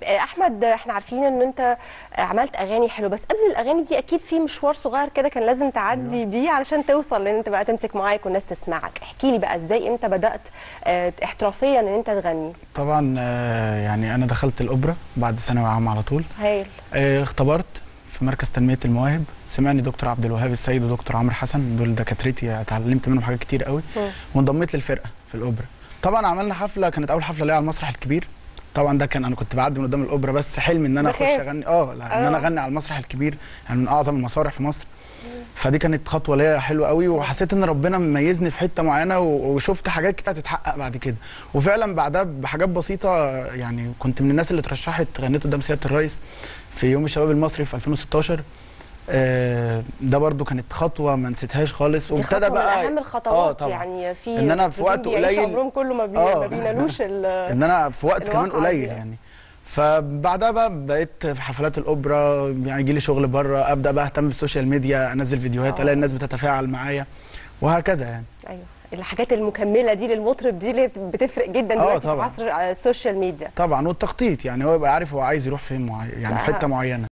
آه، احمد آه، احنا عارفين ان انت آه، عملت اغاني حلوه بس قبل الاغاني دي اكيد في مشوار صغير كده كان لازم تعدي بيه علشان توصل لان انت بقى تمسك مايك والناس تسمعك احكي لي بقى ازاي انت بدات آه، احترافيا ان انت تغني طبعا آه، يعني انا دخلت الاوبرا بعد ثانوي عام على طول هايل آه، اختبرت في مركز تنميه المواهب سمعني دكتور عبد الوهاب السيد ودكتور عمرو حسن دول دكاترتي اتعلمت منهم حاجات كتير قوي مم. وانضميت للفرقه في الاوبرا طبعا عملنا حفله كانت اول حفله ليا على المسرح الكبير طبعا ده كان انا كنت بعدي من قدام الاوبرا بس حلمي ان انا اخش بخاف. اغني اه لا، ان آه. انا اغني على المسرح الكبير يعني من اعظم المسارح في مصر فدي كانت خطوه ليا حلوه قوي وحسيت ان ربنا مميزني في حته معينه و- وشفت حاجات كده هتتحقق بعد كده وفعلا بعدها بحاجات بسيطه يعني كنت من الناس اللي اترشحت غنيت قدام سياده الرئيس في يوم الشباب المصري في 2016 آه، ده برضو كانت خطوه ما نسيتهاش خالص دي وابتدى خطوه من بقى اهم الخطوات طبعاً. يعني في إن أنا في وقت رجال بيعيشوا قليل- عمرهم كله ما, بي... آه. ما بينالوش ال- ان انا في وقت كمان الواقعة قليل دي. يعني فبعدها بقى بقيت في حفلات الاوبرا يعني يجي لي شغل بره ابدا بقى اهتم بالسوشيال ميديا انزل فيديوهات آه. الاقي الناس بتتفاعل معايا وهكذا يعني ايوه الحاجات المكمله دي للمطرب دي اللي بتفرق جدا آه، دلوقتي في طبعاً. عصر آه، السوشيال ميديا طبعا والتخطيط يعني هو يبقى عارف هو عايز يروح فين معين يعني في لا. حته معينه